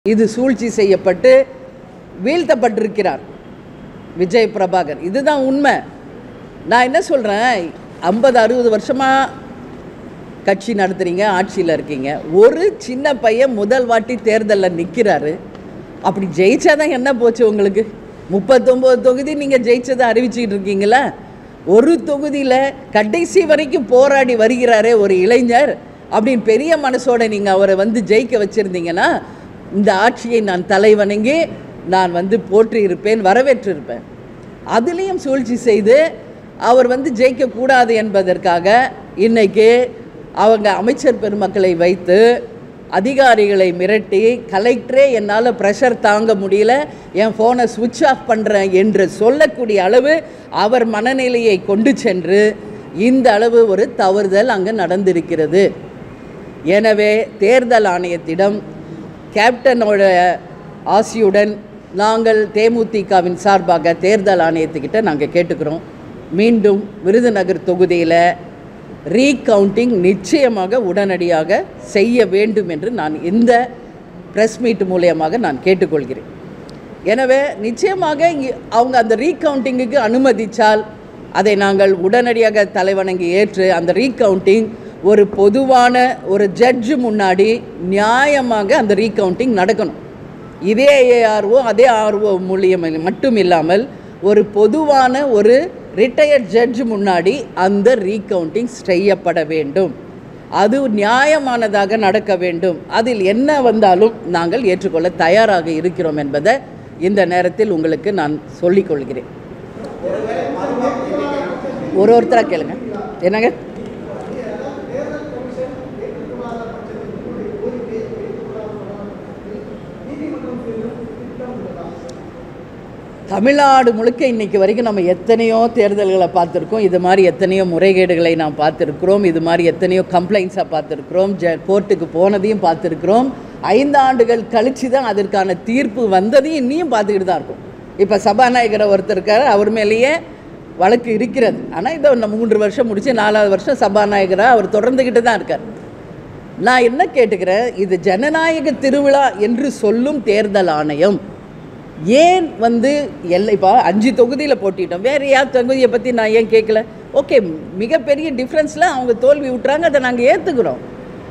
இது சூழ்ச்சி செய்யப்பட்டு வீழ்த்தப்பட்டிருக்கிறார் விஜய் பிரபாகர் இதுதான் உண்மை நான் என்ன சொல்கிறேன் ஐம்பது அறுபது வருஷமாக கட்சி நடத்துகிறீங்க ஆட்சியில் இருக்கீங்க ஒரு சின்ன பையன் முதல் வாட்டி தேர்தலில் நிற்கிறாரு அப்படி ஜெயிச்சாதான் என்ன போச்சு உங்களுக்கு முப்பத்தொம்போது தொகுதி நீங்கள் ஜெயிச்சதை அறிவிச்சிட்டு இருக்கீங்களா ஒரு தொகுதியில் கடைசி வரைக்கும் போராடி வருகிறாரே ஒரு இளைஞர் அப்படின்னு பெரிய மனசோட நீங்கள் அவரை வந்து ஜெயிக்க வச்சுருந்தீங்கன்னா இந்த ஆட்சியை நான் தலைவணங்கி நான் வந்து போற்றி இருப்பேன் வரவேற்றிருப்பேன் அதுலேயும் சூழ்ச்சி செய்து அவர் வந்து ஜெயிக்கக்கூடாது என்பதற்காக இன்னைக்கு அவங்க அமைச்சர் பெருமக்களை வைத்து அதிகாரிகளை மிரட்டி கலெக்டரே என்னால் ப்ரெஷர் தாங்க முடியல என் ஃபோனை சுவிட்ச் ஆஃப் பண்ணுறேன் என்று சொல்லக்கூடிய அளவு அவர் மனநிலையை கொண்டு சென்று இந்த அளவு ஒரு தவறுதல் அங்கே நடந்திருக்கிறது எனவே தேர்தல் ஆணையத்திடம் கேப்டனோட ஆசியுடன் நாங்கள் தேமுதிகவின் சார்பாக தேர்தல் ஆணையத்துக்கிட்ட நாங்கள் கேட்டுக்கிறோம் மீண்டும் விருதுநகர் தொகுதியில் ரீகவுண்டிங் நிச்சயமாக உடனடியாக செய்ய வேண்டும் என்று நான் இந்த ப்ரெஸ் மீட் மூலியமாக நான் கேட்டுக்கொள்கிறேன் எனவே நிச்சயமாக இங்க- அவங்க அந்த ரீகவுண்டிங்குக்கு அனுமதித்தால் அதை நாங்கள் உடனடியாக தலைவணங்கி ஏற்று அந்த ரீகவுண்டிங் ஒரு பொதுவான ஒரு ஜட்ஜு முன்னாடி நியாயமாக அந்த ரீகவுண்டிங் நடக்கணும் இதே ஏஆர்ஓ அதே ஆர்ஓ மூலியம் மட்டும் இல்லாமல் ஒரு பொதுவான ஒரு ரிட்டையர்ட் ஜட்ஜ் முன்னாடி அந்த ரீகவுண்டிங் செய்யப்பட வேண்டும் அது நியாயமானதாக நடக்க வேண்டும் அதில் என்ன வந்தாலும் நாங்கள் ஏற்றுக்கொள்ள தயாராக இருக்கிறோம் என்பதை இந்த நேரத்தில் உங்களுக்கு நான் சொல்லிக் கொள்கிறேன் ஒரு ஒருத்தராக கேளுங்க என்னங்க தமிழ்நாடு முழுக்க இன்னைக்கு வரைக்கும் நம்ம எத்தனையோ தேர்தல்களை பார்த்துருக்கோம் இது மாதிரி எத்தனையோ முறைகேடுகளை நாம் பார்த்துருக்குறோம் இது மாதிரி எத்தனையோ கம்ப்ளைண்ட்ஸாக பார்த்துருக்குறோம் ஜ கோர்ட்டுக்கு போனதையும் பார்த்துருக்குறோம் ஐந்து ஆண்டுகள் கழித்து தான் அதற்கான தீர்ப்பு வந்ததையும் இன்னியும் பார்த்துக்கிட்டு தான் இருக்கும் இப்போ சபாநாயகரை ஒருத்தர் இருக்காரு அவர் மேலேயே வழக்கு இருக்கிறது ஆனால் இதை நம்ம மூன்று வருஷம் முடிச்சு நாலாவது வருஷம் சபாநாயகராக அவர் தொடர்ந்துக்கிட்டு தான் இருக்கார் நான் என்ன கேட்டுக்கிறேன் இது ஜனநாயக திருவிழா என்று சொல்லும் தேர்தல் ஆணையம் ஏன் வந்து எல்லை இப்போ அஞ்சு தொகுதியில் போட்டிட்டோம் வேறு யார் தொகுதியை பற்றி நான் ஏன் கேட்கல ஓகே மிகப்பெரிய டிஃப்ரென்ஸில் அவங்க தோல்வி விட்டுறாங்க அதை நாங்கள் ஏற்றுக்கிறோம்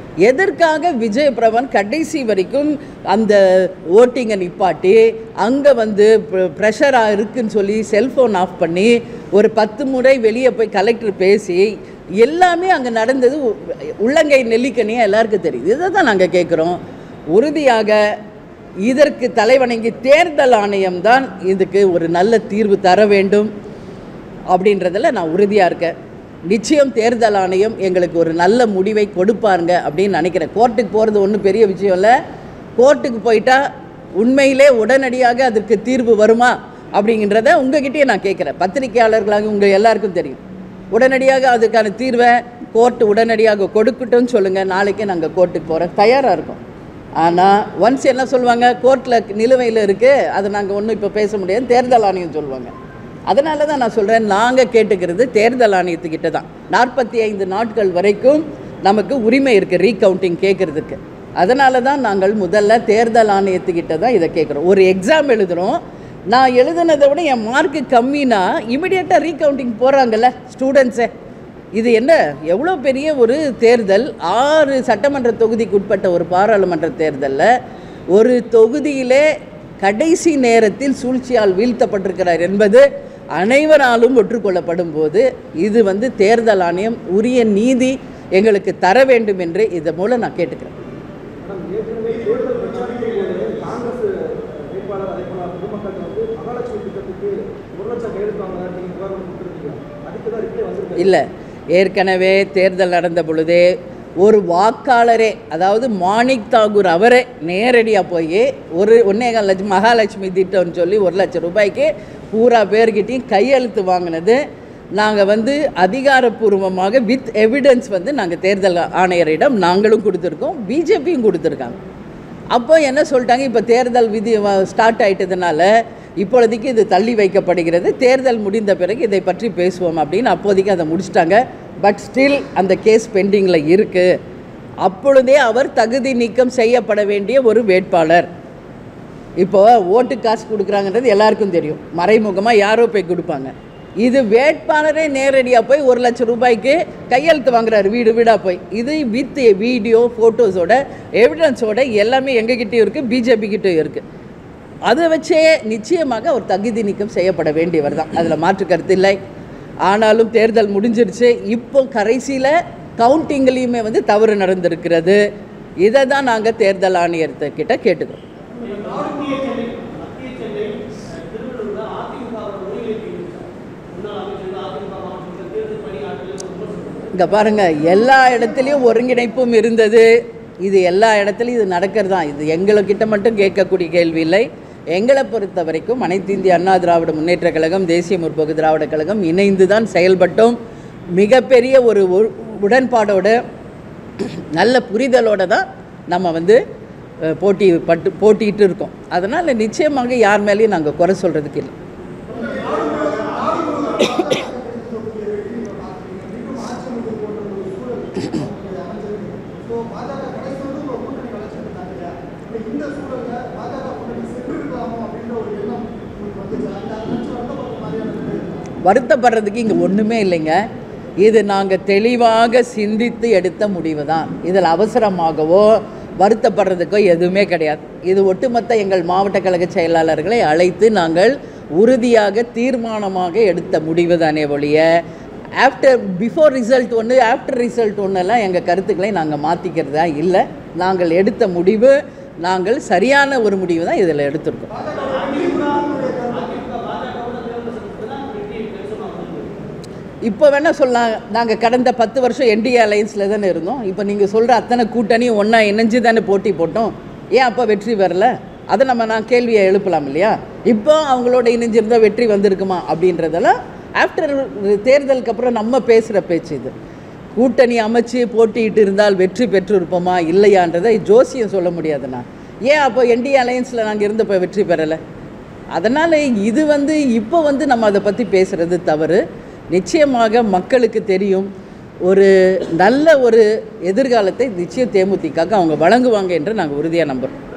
எதற்காக விஜய் பிரபன் கடைசி வரைக்கும் அந்த ஓட்டிங்கை நிப்பாட்டி அங்கே வந்து ப்ரெஷராக இருக்குன்னு சொல்லி செல்ஃபோன் ஆஃப் பண்ணி ஒரு பத்து முறை வெளியே போய் கலெக்டர் பேசி எல்லாமே அங்கே நடந்தது உ- உள்ளங்கை நெல்லிக்கனியாக எல்லாருக்கும் தெரியுது இதை தான் நாங்கள் கேட்குறோம் உறுதியாக இதற்கு தலைவணங்கி தேர்தல் ஆணையம்தான் இதுக்கு ஒரு நல்ல தீர்வு தர வேண்டும் அப்படின்றதுல நான் உறுதியாக இருக்கேன் நிச்சயம் தேர்தல் ஆணையம் எங்களுக்கு ஒரு நல்ல முடிவை கொடுப்பாருங்க அப்படின்னு நினைக்கிறேன் கோர்ட்டுக்கு போகிறது ஒன்றும் பெரிய விஷயம் இல்லை கோர்ட்டுக்கு போயிட்டா உண்மையிலே உடனடியாக அதற்கு தீர்வு வருமா அப்படிங்கிறத உங்ககிட்டயே நான் கேட்குறேன் பத்திரிகையாளர்களாக உங்கள் எல்லாருக்கும் தெரியும் உடனடியாக அதுக்கான தீர்வை கோர்ட்டு உடனடியாக கொடுக்கட்டும்னு சொல்லுங்கள் நாளைக்கே நாங்கள் கோர்ட்டுக்கு போகிறோம் தயாராக இருக்கோம் ஆனால் ஒன்ஸ் என்ன சொல்லுவாங்க கோர்ட்டில் நிலுவையில் இருக்குது அதை நாங்கள் ஒன்றும் இப்போ பேச முடியாது தேர்தல் ஆணையம் சொல்லுவாங்க அதனால தான் நான் சொல்கிறேன் நாங்கள் கேட்டுக்கிறது தேர்தல் ஆணையத்துக்கிட்ட தான் நாற்பத்தி ஐந்து நாட்கள் வரைக்கும் நமக்கு உரிமை இருக்குது ரீகவுண்டிங் கேட்குறதுக்கு அதனால தான் நாங்கள் முதல்ல தேர்தல் ஆணையத்துக்கிட்ட தான் இதை கேட்குறோம் ஒரு எக்ஸாம் எழுதுகிறோம் நான் எழுதுனதை விட என் மார்க்கு கம்மினா இமிடியேட்டாக ரீகவுண்டிங் போகிறாங்கல்ல ஸ்டூடெண்ட்ஸே இது என்ன எவ்வளோ பெரிய ஒரு தேர்தல் ஆறு சட்டமன்ற தொகுதிக்கு உட்பட்ட ஒரு பாராளுமன்ற தேர்தலில் ஒரு தொகுதியிலே கடைசி நேரத்தில் சூழ்ச்சியால் வீழ்த்தப்பட்டிருக்கிறார் என்பது அனைவராலும் ஒற்றுக்கொள்ளப்படும் போது இது வந்து தேர்தல் ஆணையம் உரிய நீதி எங்களுக்கு தர வேண்டும் என்று இதன் மூலம் நான் கேட்டுக்கிறேன் மேடம் ஏற்கனவே தேர்தல் பிரச்சாரத்தின் போது காங்கிரஸ் வேட்பாளர் அதே போல பொதுமக்கள் வந்து மகாலட்சுமி திட்டத்துக்கு ஒரு லட்சம் கையெழுத்து வாங்க நீங்க புகார் கொடுத்துருக்கீங்க அதுக்கு தான் ரிப்ளை வந்திருக்கு இல்லை ஏற்கனவே தேர்தல் நடந்த பொழுதே ஒரு வாக்காளரே அதாவது மாணிக் தாகூர் அவரே நேரடியாக போய் ஒரு ஒன்னேகால் லட்சம் மகாலட்சுமி திட்டம்னு சொல்லி ஒரு லட்சம் ரூபாய்க்கு பூரா பேர்கிட்டையும் கையெழுத்து வாங்கினது நாங்கள் வந்து அதிகாரப்பூர்வமாக வித் எவிடன்ஸ் வந்து நாங்கள் தேர்தல் ஆணையரிடம் நாங்களும் கொடுத்துருக்கோம் பிஜேபியும் கொடுத்துருக்காங்க அப்போ என்ன சொல்லிட்டாங்க இப்போ தேர்தல் விதி ஸ்டார்ட் ஆயிட்டதுனால இப்பொழுதைக்கு இது தள்ளி வைக்கப்படுகிறது தேர்தல் முடிந்த பிறகு இதை பற்றி பேசுவோம் அப்படின்னு அப்போதைக்கு அதை முடிச்சிட்டாங்க பட் ஸ்டில் அந்த கேஸ் பெண்டிங்கில் இருக்குது அப்பொழுதே அவர் தகுதி நீக்கம் செய்யப்பட வேண்டிய ஒரு வேட்பாளர் இப்போ ஓட்டு காசு கொடுக்குறாங்கன்றது எல்லாருக்கும் தெரியும் மறைமுகமாக யாரோ போய் கொடுப்பாங்க இது வேட்பாளரே நேரடியாக போய் ஒரு லட்சம் ரூபாய்க்கு கையெழுத்து வாங்குறாரு வீடு வீடாக போய் இது வித் வீடியோ ஃபோட்டோஸோட எவிடன்ஸோட எல்லாமே எங்ககிட்டயும் இருக்குது பிஜேபி கிட்டேயும் இருக்குது அதை வச்சே நிச்சயமாக ஒரு தகுதி நீக்கம் செய்யப்பட வேண்டியவர் தான் அதில் மாற்று கருத்து இல்லை ஆனாலும் தேர்தல் முடிஞ்சிருச்சு இப்போ கடைசியில் கவுண்டிங்லேயுமே வந்து தவறு நடந்திருக்கிறது இதை தான் நாங்கள் தேர்தல் ஆணையர்கிட்ட கேட்டுக்கிறோம் மத்திய சென்னை மத்திய சென்னை அஹ், திருவள்ளூர்ல அதிமுக வோட ஒருங்கிணைப்பு இருந்துச்சு. முன்னாள் அமைச்சர் அதிமுக மாவட்ட தேர்தல் பணியாற்றல் ஒரு விமர்சனம் இங்கே பாருங்கள் எல்லா இடத்துலையும் ஒருங்கிணைப்பும் இருந்தது இது எல்லா இடத்துலையும் இது நடக்கிறது தான் இது எங்களுக்கிட்ட மட்டும் கேட்கக்கூடிய கேள்வி இல்லை எங்களை பொறுத்த வரைக்கும் அனைத்து இந்திய அண்ணா திராவிட முன்னேற்றக் கழகம் தேசிய முற்போக்கு திராவிட கழகம் இணைந்து தான் செயல்பட்டோம் மிகப்பெரிய ஒரு உ- உடன்பாடோட நல்ல புரிதலோட தான் நம்ம வந்து அஹ், போட்டி பட்டு போட்டிட்டு இருக்கோம் அதனால் நிச்சயமாக யார் மேலேயும் நாங்கள் குறை சொல்கிறதுக்கு இல்லை வருத்தப்படுறதுக்கு இங்கே ஒன்றுமே இல்லைங்க இது நாங்கள் தெளிவாக சிந்தித்து எடுத்த முடிவு தான் இதில் அவசரமாகவோ வருத்தப்படுறதுக்கோ எதுவுமே கிடையாது இது ஒட்டுமொத்த எங்கள் மாவட்ட கழக செயலாளர்களை அழைத்து நாங்கள் உறுதியாக தீர்மானமாக எடுத்த முடிவு தானே ஒழிய ஆஃப்டர் பிஃபோர் ரிசல்ட் ஒன்று ஆஃப்டர் ரிசல்ட் ஒன்றெல்லாம் எங்கள் கருத்துக்களை நாங்கள் மாற்றிக்கிறதா இல்லை நாங்கள் எடுத்த முடிவு நாங்கள் சரியான ஒரு முடிவு தான் இதில் எடுத்திருக்கோம் இப்போ வேணால் சொல்லலாம் நாங்கள் கடந்த பத்து வருஷம் என்டிஏ அலையன்ஸில் தானே இருந்தோம் இப்போ நீங்கள் சொல்கிற அத்தனை கூட்டணியும் ஒன்றா இணைஞ்சு தானே போட்டி போட்டோம் ஏன் அப்போ வெற்றி வரல அதை நம்ம நான் கேள்வியை எழுப்பலாம் இல்லையா இப்போ அவங்களோட இணைஞ்சிருந்தால் வெற்றி வந்திருக்குமா அப்படின்றதெல்லாம் ஆஃப்டர் தேர்தலுக்கு அப்புறம் நம்ம பேசுகிற பேச்சு இது கூட்டணி அமைச்சு போட்டியிட்டு இருந்தால் வெற்றி பெற்றிருப்போமா இல்லையான்றதை ஜோசியம் சொல்ல முடியாதுண்ணா ஏன் அப்போ என்டிஏ அலையன்ஸில் நாங்கள் இருந்தப்போ வெற்றி பெறலை அதனால் இது வந்து இப்போ வந்து நம்ம அதை பற்றி பேசுகிறது தவறு நிச்சயமாக மக்களுக்கு தெரியும் ஒரு நல்ல ஒரு எதிர்காலத்தை நிச்சயம் தேமுதிகக்கு அவங்க வழங்குவாங்க என்று நாங்கள் உறுதியாக நம்புகிறோம்